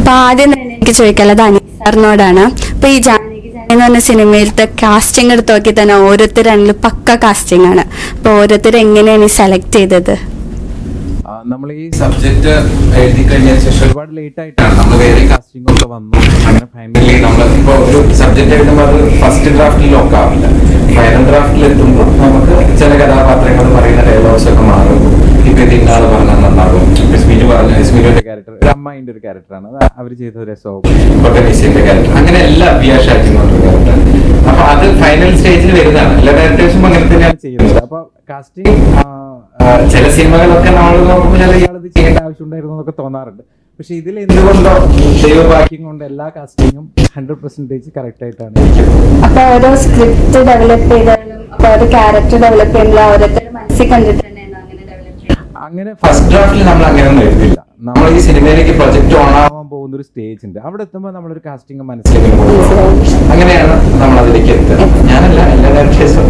അപ്പൊ ആദ്യം തന്നെ എനിക്ക് ചോദിക്കാനുള്ളത് അനിൽ സാറിനോടാണ് അപ്പൊ ഈ ജാനകി ജാനകി എന്ന് പറഞ്ഞ സിനിമയിലത്തെ കാസ്റ്റിംഗ് എടുത്ത് നോക്കി തന്നെ ഓരോരുത്തരാണെങ്കിലും പക്ക കാസ്റ്റിംഗ് ആണ് അപ്പൊ ഓരോരുത്തർ എങ്ങനെയാണ് ഈ സെലക്ട് ചെയ്തത് നമ്മൾ ഈ സബ്ജക്ട് എഴുതി കഴിഞ്ഞതിന് ശേഷം ഒരുപാട് ലേറ്റ് ആയിട്ടാണ് നമ്മൾ വേറെ കാസ്റ്റിംഗ് ഒക്കെ വന്നു അങ്ങനെ ഫൈനലി നമ്മൾ ഇപ്പോൾ ഒരു സബ്ജക്ട് എഴുതുമ്പോൾ അത് ഫസ്റ്റ് ഡ്രാഫ്റ്റിൽ ലോക്ക് ആവില്ല ഫൈനൽ ഡ്രാഫ്റ്റിൽ എത്തുമ്പോൾ നമുക്ക് ചില കഥാപാത്രങ്ങൾ പറയുന്ന ഡയലോഗ്സ് ഒക്കെ മാറും ഇപ്പൊ ഇത് ഇന്നാള് പറഞ്ഞാൽ നന്നാകും ഇസ്മിനു പറഞ്ഞ ഇസ്മിനുവിന്റെ ക്യാരക്ടർ ഒരു അമ്മായിന്റെ ഒരു ക്യാരക്ടറാണ് അത് അവർ ചെയ്ത രസവും കൊട്ടനീസിന്റെ ക്യാരക്ടർ അങ്ങനെ എല്ലാ അഭിയാഷ് ആക്കുന്ന ഒരു ക്യാരക്ടർ അപ്പൊ അത് ഫൈനൽ സ്റ്റേജിൽ വരുന്നതാണ് എല്ലാ ഡയറക്ടേഴ്സും അങ്ങനെ തന്നെയാണ് ചെയ്യുന്നത് അപ്പൊ കാസ്റ്റിംഗ് ചില സിനിമകളൊക്കെ നമ്മൾ നോക്കുമ്പോൾ ചില ഇയാളത് ചെയ്യേണ്ട ആവശ്യമുണ്ടായിരുന്നു എന്നൊക്കെ തോന്നാറുണ്ട് പക്ഷെ ഇതിൽ എന്തുകൊണ്ടോ ദൈവഭാഗ്യം കൊണ്ട് എല്ലാ കാസ്റ്റിങ്ങും ഹൺഡ്രഡ് പെർസെന്റേജ് കറക്റ്റ് ആയിട്ടാണ് ഇരിക്കുന്നത് അപ്പൊ ഓരോ സ്ക്രിപ്റ്റ് ഡെവലപ്പ് ചെയ്താലും അപ്പൊ ഓരോ ക്യാരക്ടർ ഡെവലപ്പ് ചെയ്യുമ്പോൾ ഓരോരുത്തർ മനസ്സിൽ കണ്ടിട്ട് തന്നെയാണ് അങ്ങനെ ഡെവലപ്പ് ചെയ്യുന്നത് അങ്ങനെ ഫസ്റ്റ് ഡ്രാഫ്റ്റിൽ നമ്മൾ അങ്ങനെ ഒന്നും എഴുതില്ല നമ്മൾ ഈ സിനിമയിലേക്ക് പ്രൊജക്ട് ഓൺ ആവാൻ പോകുന്ന ഒരു സ്റ്റേജ് ഉണ്ട് അവിടെ എത്തുമ്പോൾ നമ്മളൊരു കാസ്റ്റിംഗ് മനസ്സിലേക്ക് പോകും അങ്ങനെയാണ് നമ്മൾ അതിലേക്ക് എത്തുക ഞാനല്ല എല്ലാ ഡയറക്ടേഴ്സും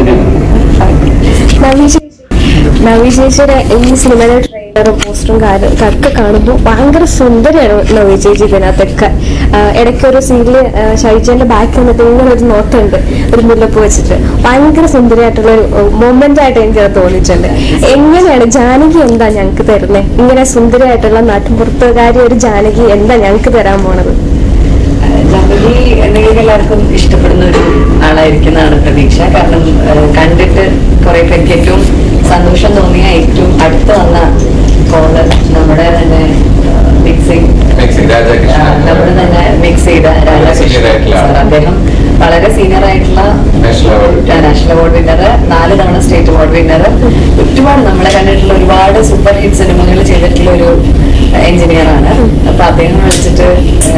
നവി ചേച്ചിയുടെ ഈ സിനിമയുടെ ട്രെയിലറും പോസ്റ്ററും കാര്യം ഒക്കെ കാണുമ്പോൾ ഭയങ്കര സുന്ദരിയാണ് നവി ചേച്ചി ഇതിനകത്തൊക്കെ ആഹ് ഇടയ്ക്കൊരു സീനില് ഷൈജന്റെ ബാക്കിൽ നിന്നിട്ട് ഇങ്ങനെ ഒരു നോട്ടുണ്ട് ഒരു മുല്ലപ്പ് വെച്ചിട്ട് ഭയങ്കര സുന്ദരിയായിട്ടുള്ള ഒരു മൊമെന്റ് ആയിട്ട് എനിക്ക് അത് തോന്നിയിട്ടുണ്ട് എങ്ങനെയാണ് ജാനകി എന്താ ഞങ്ങൾക്ക് തരുന്നത് ഇങ്ങനെ സുന്ദരിയായിട്ടുള്ള നാട്ടുപുറത്തുകാരി ഒരു ജാനകി എന്താ ഞങ്ങൾക്ക് തരാൻ പോണത് ജാനകി എന്തെങ്കിലും എല്ലാവർക്കും ഇഷ്ടപ്പെടുന്ന ഒരു ആളായിരിക്കുന്നതാണ് പ്രതീക്ഷ കാരണം ഏഹ്, കണ്ടിട്ട് കുറെ പേർക്ക് ഏറ്റവും സന്തോഷം തോന്നിയ ഏറ്റവും അടുത്ത് വന്ന കോള് നമ്മുടെ തന്നെ മിക്സിംഗ് Mixing, രാധാകൃഷ്ണൻ. നമ്മുടെ തന്നെ മിക്സ് ചെയ്ത Senior ആയിട്ടുള്ള രാധാകൃഷ്ണൻ ആള്. സാർ. അദ്ദേഹം വളരെ സീനിയർ ആയിട്ടുള്ള National award. National award winner നാല് തവണ സ്റ്റേറ്റ് അവാർഡ് വിന്നർ ഒരുപാട് നമ്മളെ കണ്ടിട്ടുള്ള ഒരുപാട് സൂപ്പർ ഹിറ്റ് സിനിമകൾ ചെയ്തിട്ടുള്ള ഒരു എഞ്ചിനീയർ ആണ് അപ്പൊ അദ്ദേഹം വിളിച്ചിട്ട്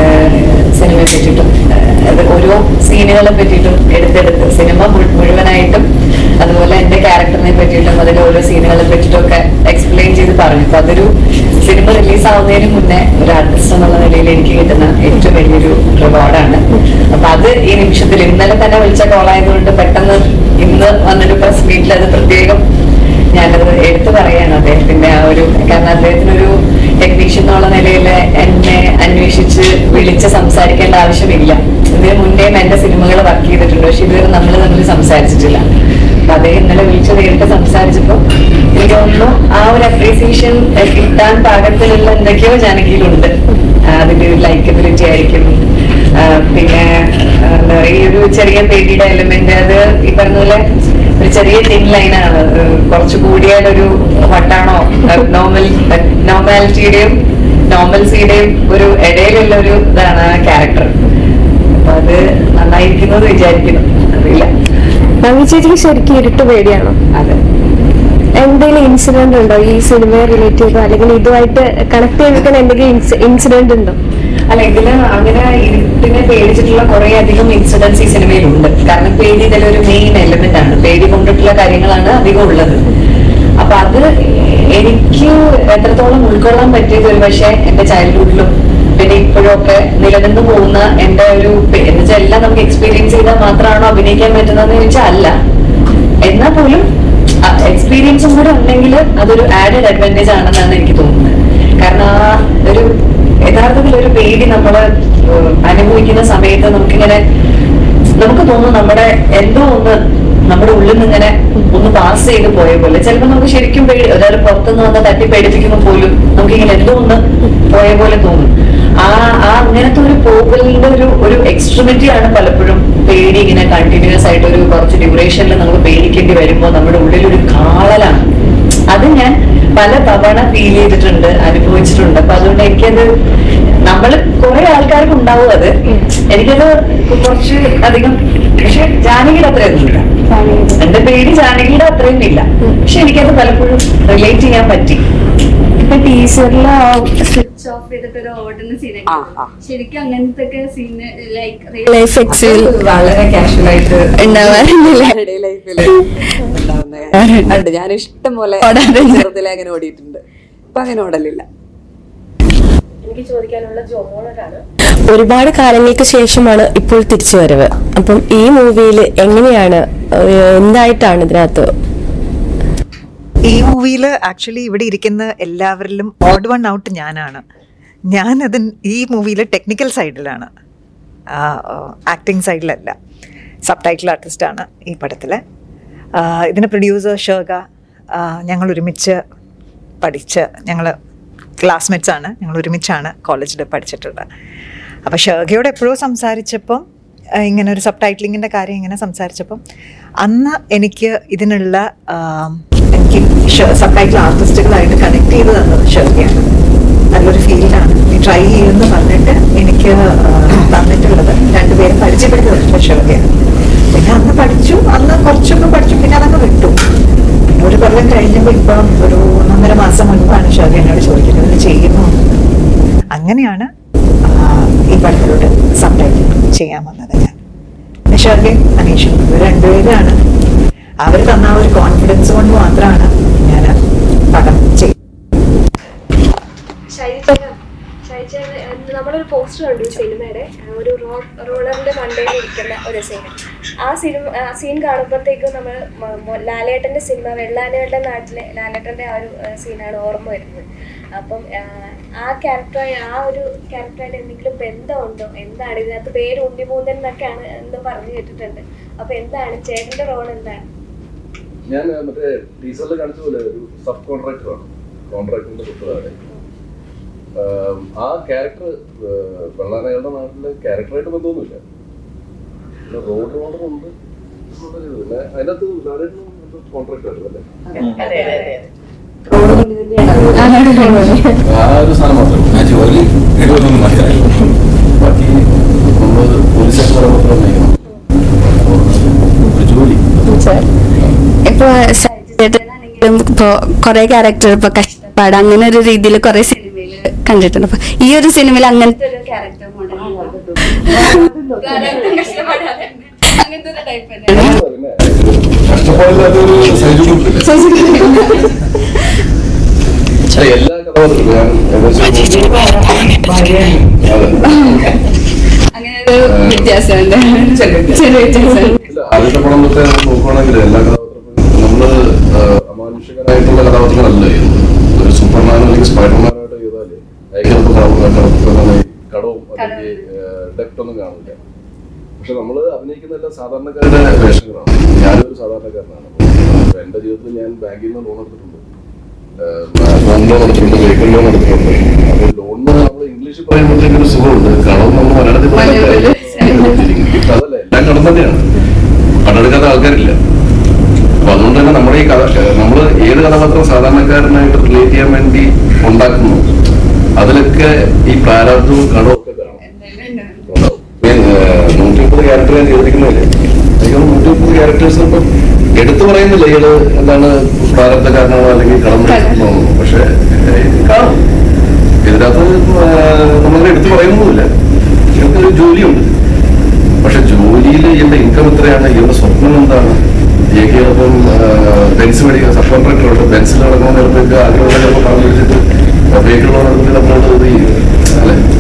സിനിമയെ പറ്റിയിട്ടും ഏഹ്, അത് ഓരോ സീനുകളെ പറ്റിയിട്ടും എടുത്തെടുത്ത് സിനിമ മുഴു- മുഴുവനായിട്ടും അതുപോലെ എന്റെ ക്യാരക്ടറിനെ പറ്റിയിട്ടും അതിലെ ഓരോ സീനുകളെ പറ്റിയിട്ടും ഒക്കെ എക്സ്പ്ലെയിൻ ചെയ്ത് പറഞ്ഞു അപ്പൊ അതൊരു സിനിമ റിലീസ് ആവുന്നതിന് മുന്നേ ഒരു ആർട്ടിസ്റ്റ് എന്നുള്ള നിലയിൽ എനിക്ക് കിട്ടുന്ന ഏറ്റവും വലിയൊരു റിവാർഡാണ് അപ്പൊ അത് ഈ നിമിഷത്തിൽ ഇന്നലെ തന്നെ വിളിച്ച കോളായതുകൊണ്ട് പെട്ടെന്ന് ഇന്ന് വന്നൊരു പ്രസ് മീറ്റിൽ അത് പ്രത്യേകം ഞാനത് എടുത്തു പറയാണ് അദ്ദേഹത്തിന്റെ ആ ഒരു കാരണം അദ്ദേഹത്തിനൊരു ടെക്നീഷ്യൻ എന്നുള്ള നിലയിൽ എന്നെ അന്വേഷിച്ച് വിളിച്ച് സംസാരിക്കേണ്ട ആവശ്യമില്ല ഇതിന് മുന്നേയും എന്റെ സിനിമകൾ വർക്ക് ചെയ്തിട്ടുണ്ട് പക്ഷെ ഇതുവരെ നമ്മൾ തമ്മിൽ സംസാരിച്ചിട്ടില്ല അപ്പൊ അദ്ദേഹം ഇന്നലെ വിളിച്ച് നേരിട്ട് സംസാരിച്ചപ്പോ എനിക്ക് തോന്നുന്നു ആ ഒരു അപ്രീസിയേഷൻ കിട്ടാൻ പാകത്തിലുള്ള എന്തൊക്കെയോ ജാനകിയിലുണ്ട് ആ, അതിന്റെ ഒരു ലൈക്കബിലിറ്റി ആയിരിക്കും ആ, പിന്നെ ആ, എന്താ പറയുക ഈ ഒരു ചെറിയ പേടിയുടെ എലിമെന്റ് അത് ഈ പറഞ്ഞ പോലെ ഒരു ചെറിയ തിൻ ലൈനാണ് കുറച്ച് കൂടിയാൽ ഒരു വട്ടാണോ നോർമൽ നോർമാലിറ്റിയുടെയും നോർമൽസിയുടെയും ഒരു ഇടയിലുള്ള ഒരു ഇതാണ് ആ ക്യാരക്ടർ അപ്പൊ അത് നന്നായിരിക്കുന്നു എന്ന് വിചാരിക്കുന്നു അറിയില്ല നവി ചേച്ചിക്ക് ശരിക്കും ഇരുട്ട് പേടിയാണോ അതെ എന്തെങ്കിലും ഇൻസിഡന്റ് ഉണ്ടോ ഈ സിനിമയെ റിലേറ്റ് ചെയ്തോ അല്ലെങ്കിൽ ഇതുമായിട്ട് കണക്ട് ചെയ്തിരിക്കുന്ന എന്തെങ്കിലും ഇൻസിഡന്റ് ഉണ്ടോ അല്ല ഇതില് അങ്ങനെ ഇരുട്ടിനെ പേടിച്ചിട്ടുള്ള കുറെ അധികം ഇൻസിഡൻസ് ഈ സിനിമയിലുണ്ട് കാരണം പേടി ഇതിലൊരു മെയിൻ എലിമെന്റ് ആണ് പേടി കൊണ്ടിട്ടുള്ള കാര്യങ്ങളാണ് അധികം ഉള്ളത് അപ്പൊ അത് എനിക്ക് എത്രത്തോളം ഉൾക്കൊള്ളാൻ പറ്റിയത് ഒരു പക്ഷേ എന്റെ ചൈൽഡ്ഹുഡിലും പിന്നെ ഇപ്പോഴും ഒക്കെ നിലനിന്ന് പോകുന്ന എന്റെ ഒരു പേ- എന്ന് വെച്ചാൽ എല്ലാം നമുക്ക് എക്സ്പീരിയൻസ് ചെയ്താൽ മാത്രമാണോ അഭിനയിക്കാൻ പറ്റുന്നതെന്ന് ചോദിച്ചാൽ അല്ല എന്നാൽ പോലും എക്സ്പീരിയൻസും കൂടെ ഉണ്ടെങ്കിൽ അതൊരു ആഡഡ് അഡ്വാൻറ്റേജ് ആണെന്നാണ് എനിക്ക് തോന്നുന്നത് കാരണം ആ ഒരു യഥാർത്ഥത്തിൽ ഒരു പേടി നമ്മൾ അനുഭവിക്കുന്ന സമയത്ത് നമുക്കിങ്ങനെ നമുക്ക് തോന്നും നമ്മുടെ എന്തോ ഒന്ന് നമ്മുടെ ഉള്ളിൽ നിന്ന് ഇങ്ങനെ ഒന്ന് പാസ് ചെയ്ത് പോയ പോലെ ചിലപ്പോൾ നമുക്ക് ശരിക്കും പേടി അതായത് പുറത്തുനിന്ന് വന്ന് തട്ടി പേടിപ്പിക്കുമ്പോൾ പോലും നമുക്ക് ഇങ്ങനെ എന്തോ ഒന്ന് പോയ പോലെ തോന്നും ആ ആ അങ്ങനത്തെ ഒരു പോകലിന്റെ ഒരു ഒരു എക്സ്ട്രിമിറ്റി ആണ് പലപ്പോഴും പേടി ഇങ്ങനെ കണ്ടിന്യൂസ് ആയിട്ട് ഒരു കുറച്ച് ഡ്യൂറേഷനിൽ നമുക്ക് പേടിക്കേണ്ടി വരുമ്പോൾ നമ്മുടെ ഉള്ളിൽ ഒരു കാളലാണ് അത് ഞാൻ പല തവണ ഫീൽ ചെയ്തിട്ടുണ്ട് അനുഭവിച്ചിട്ടുണ്ട് അപ്പൊ അതുകൊണ്ട് എനിക്കത് നമ്മൾ കുറെ ആൾക്കാർക്ക് ഉണ്ടാവും അത് എനിക്കത് കുറച്ച് അധികം പക്ഷെ ജാനകിയുടെ അത്രയൊന്നും ഇല്ല എന്റെ പേടി ജാനകിയുടെ അത്രയും ഇല്ല പക്ഷെ എനിക്കത് പലപ്പോഴും റിലേറ്റ് ചെയ്യാൻ പറ്റി ഇപ്പൊ ടീച്ചറില് സ്വിച്ച് ഓഫ് ചെയ്തിട്ട് ഒരു ഓടുന്ന സീനൊക്കെ ശരിക്കും അങ്ങനത്തെ ഒക്കെ സീന് ലൈക്ക് ലൈഫ് എക്സിൽ വളരെ കാഷ്വൽ ആയിട്ട് ഉണ്ടാവാറുണ്ടല്ലേ ഡേ ലൈഫില് ഉണ്ടാവുന്ന ഉണ്ട് ഞാൻ ഇഷ്ടം പോലെ ഓടാറുണ്ട്. ചെറുതിലെ അങ്ങനെ ഓടിയിട്ടുണ്ട് ഇപ്പൊ അങ്ങനെ ഓടലില്ല ഒരുപാട് കാലങ്ങൾക്ക് ശേഷമാണ് ഇപ്പോൾ തിരിച്ചു വരവ് അപ്പം ഈ മൂവിയിൽ എങ്ങനെയാണ് ഏഹ്, എന്തായിട്ടാണ് ഇതിനകത്ത് ഈ മൂവിയിൽ ആക്ച്വലി ഇവിടെ ഇരിക്കുന്ന എല്ലാവരിലും ഓഡ് വൺ ഔട്ട് ഞാനാണ് ഞാനത് ഈ മൂവിയിൽ ടെക്നിക്കൽ സൈഡിലാണ് ആക്ടിങ് സൈഡിലല്ല സബ് ടൈറ്റിൽ ആർട്ടിസ്റ്റാണ് ഈ പടത്തിൽ ഇതിന് പ്രൊഡ്യൂസർ ഷേഗ ഞങ്ങൾ ഒരുമിച്ച് പഠിച്ച് ഞങ്ങൾ ക്ലാസ്മേറ്റ്സ് ആണ് ഞങ്ങൾ ഒരുമിച്ചാണ് കോളേജിൽ പഠിച്ചിട്ടുള്ളത് അപ്പോൾ ഷേഗയോട് എപ്പോഴും സംസാരിച്ചപ്പം ആ, ഇങ്ങനെ ഒരു സബ് ടൈറ്റിലിങ്ങിൻ്റെ കാര്യം ഇങ്ങനെ സംസാരിച്ചപ്പം അന്ന് എനിക്ക് ഇതിനുള്ള ആ, എനിക്ക് സബ് ടൈറ്റിൽ ആർട്ടിസ്റ്റുകളായിട്ട് കണക്ട് ചെയ്ത് തന്നത് ഷേഗയാണ് നല്ലൊരു ഫീൽഡാണ് നീ ട്രൈ ചെയ്യുമെന്ന് പറഞ്ഞിട്ട് എനിക്ക് ആ, തന്നിട്ടുള്ളത് രണ്ടുപേരും പരിചയപ്പെടുത്തി തന്നിട്ടുള്ള ഷേഗയാണ് പിന്നെ അന്ന് പഠിച്ചു അന്ന് കുറച്ചൊക്കെ പഠിച്ചു പിന്നെ അതങ്ങ് വിട്ടു പിന്നെ ഒരു കൊല്ലം കഴിഞ്ഞപ്പോൾ ഇപ്പം ഒരു ഒന്നൊന്നര മാസം മുൻപാണ് ഷേഗ എന്നോട് ചോദിക്കുന്നത് "ഇത് ചെയ്യുന്നു അങ്ങനെയാണ് ആ, ഈ പടത്തിലോട്ട് സബ്ടൈറ്റിൽ ചെയ്യാൻ വന്നത് ഞാൻ പിന്നെ ഷേഗയും അനീഷും ഇവർ രണ്ടുപേരാണ് അവർ തന്ന ആ ഒരു കോൺഫിഡൻസ് കൊണ്ട് മാത്രമാണ് ഞാൻ പടം ചെയ്യുന്നത് ഷൈജേട്ടൻ ഷൈജേട്ടൻ നമ്മളൊരു പോസ്റ്റർ കണ്ടു ഈ സിനിമയുടെ ആ, ഒരു റോ- റോളറിന്റെ മണ്ടയിൽ ഇരിക്കുന്ന ഒരു സീൻ ആ സിനിമ ആ സീൻ കാണുമ്പോഴത്തേക്കും നമ്മൾ മ- മൊ- ലാലേട്ടന്റെ സിനിമ വെള്ളാനകളുടെ നാട്ടിലെ ലാലേട്ടന്റെ ആ ഒരു സീനാണ് ഓർമ്മ വരുന്നത് അപ്പം ആ, ആ ക്യാരക്ടറായി ആ ഒരു ക്യാരക്ടറായിട്ട് എന്തെങ്കിലും ബന്ധമുണ്ടോ എന്താണ് ഇതിനകത്ത് പേര് ഉണ്ണിമൂന്നൻ എന്നൊക്കെയാണ് എന്ന് പറഞ്ഞു കേട്ടിട്ടുണ്ട് അപ്പൊ എന്താണ് ചേട്ടന്റെ റോൾ എന്താണ് ഞാൻ മറ്റേ ടീച്ചറിൽ കാണിച്ച പോലെ ഒരു സബ് കോൺട്രാക്ടറാണ് കോൺട്രാക്ടറിന്റെ പുത്രമാണ് ആ ക്യാരക്ടർ വെള്ളാനകളുടെ നാട്ടിലെ ക്യാരക്ടറായിട്ട് ബന്ധമൊന്നുമില്ല പിന്നെ റോഡ് റോഡർ ഉണ്ട് എന്നുള്ളൊരു ഇത്. പിന്നെ അതിനകത്ത് കോൺട്രാക്ടർ അല്ലേ ആ ഒരു സാധനം മാത്രമേ ആ ജോലി ഇടുമെന്നൊന്നും മനസ്സിലായി ബാക്കി നമ്മൾ പോലീസായിട്ട് പറയുമ്പോൾ ഒരു ജോലി ഇപ്പൊ ചേട്ടനാണെങ്കിലും ഇപ്പൊ കുറെ ക്യാരക്ടർ ഇപ്പൊ കഷ്ടപ്പാട് അങ്ങനെ ഒരു രീതിയിൽ കുറെ സിനിമയിൽ കണ്ടിട്ടുണ്ട് അപ്പൊ ഈ ഒരു സിനിമയിൽ അങ്ങനത്തെ ഒരു ക്യാരക്ടർ അങ്ങനത്തെ ഒരു ടൈപ്പ് തന്നെയാണ് പിന്നെ കഷ്ടപ്പാടില്ലാത്തൊരു സൈജു എല്ലാ കഥാപാത്രങ്ങളും ഞാൻ ഏകദേശം അതെ അങ്ങനെ ഒരു വ്യത്യാസമുണ്ട് ചെറിയ വ്യത്യാസം ഇല്ല, ആദ്യത്തെ പടം തൊട്ടേ നമ്മൾ നോക്കുകയാണെങ്കിൽ എല്ലാ കഥാപാത്രങ്ങളും നമ്മള് ആ, അമാനുഷികനായിട്ടുള്ള കഥാപാത്രങ്ങളല്ല ചെയ്യുന്നത് ഒരു സൂപ്പർമാനോ അല്ലെങ്കിൽ സ്പൈഡർമാനായിട്ട് ചെയ്താല് അയക്കകത്ത് കടവും അല്ലെങ്കിൽ ഡെപ്റ്റ് ഒന്നും കാണില്ല പക്ഷെ നമ്മൾ അഭിനയിക്കുന്ന എല്ലാം സാധാരണക്കാരുടെ വേഷങ്ങളാണ് ഞാനൊരു സാധാരണക്കാരനാണ് അപ്പൊ എന്റെ ജീവിതത്തിൽ ഞാൻ ബാങ്കിൽ നിന്ന് ലോൺ എടുത്തിട്ടുണ്ട് ഹോം ലോൺ എടുത്തിട്ടുണ്ട് വെഹിക്കിൾ ലോൺ എടുത്തിട്ടുണ്ട് അപ്പൊ ലോണിന് നമ്മൾ ഇംഗ്ലീഷിൽ പറയുമ്പോഴത്തേക്കും ഒരു സുഖമുണ്ട് കടം നമ്മൾ മലയാളത്തിൽ പറയുമ്പോൾ അതല്ല എല്ലാം കടം തന്നെയാണ് കടമെടുക്കാത്ത ആൾക്കാരില്ല അപ്പൊ അതുകൊണ്ട് തന്നെ നമ്മുടെ ഈ കഥ നമ്മൾ ഏത് കഥാപാത്രം സാധാരണക്കാരനായിട്ട് റിലേറ്റ് ചെയ്യാൻ വേണ്ടി ഉണ്ടാക്കുന്നു അതിലൊക്കെ ഈ പ്രാരാബ്ദവും കടവും ഒക്കെ കാണും ഉണ്ടാവും. ഞാൻ, ഏഹ്, നൂറ്റി മുപ്പത് ക്യാരക്ടർ ഞാൻ ചെയ്തിരിക്കുന്നില്ലേ എനിക്ക് നൂറ്റി മുപ്പത് ക്യാരക്ടേഴ്സ് ഇപ്പം എടുത്തു പറയുന്നില്ല ഇയാള് എന്താണ് പ്രാരബ്ധക്കാരനാണോ അല്ലെങ്കിൽ കടം പിടിക്കുന്നതാണോ പക്ഷെ ഏഹ്, കാണും ഇതിനകത്ത് നമ്മൾ എടുത്തു പറയുന്നൊന്നുമില്ല ഇയാൾക്കൊരു ജോലിയുണ്ട് പക്ഷെ ജോലിയിൽ ഇയാളുടെ ഇൻകം എത്രയാണ് ഇയാളുടെ സ്വപ്നം എന്താണ് ഇയാൾക്ക് ചിലപ്പം ബെൻസ് മേടിക്കാൻ സബ് കോൺട്രാക്ടറുണ്ട് ബെൻസിൽ നടക്കുന്ന ചിലപ്പോൾ ആഗ്രഹമുള്ള ചിലപ്പോൾ പറഞ്ഞു വെച്ചിട്ട് വെഹിക്കിൾ നടന്നിട്ട് നമ്മളോട് ഇത് ചെയ്യും അല്ലെ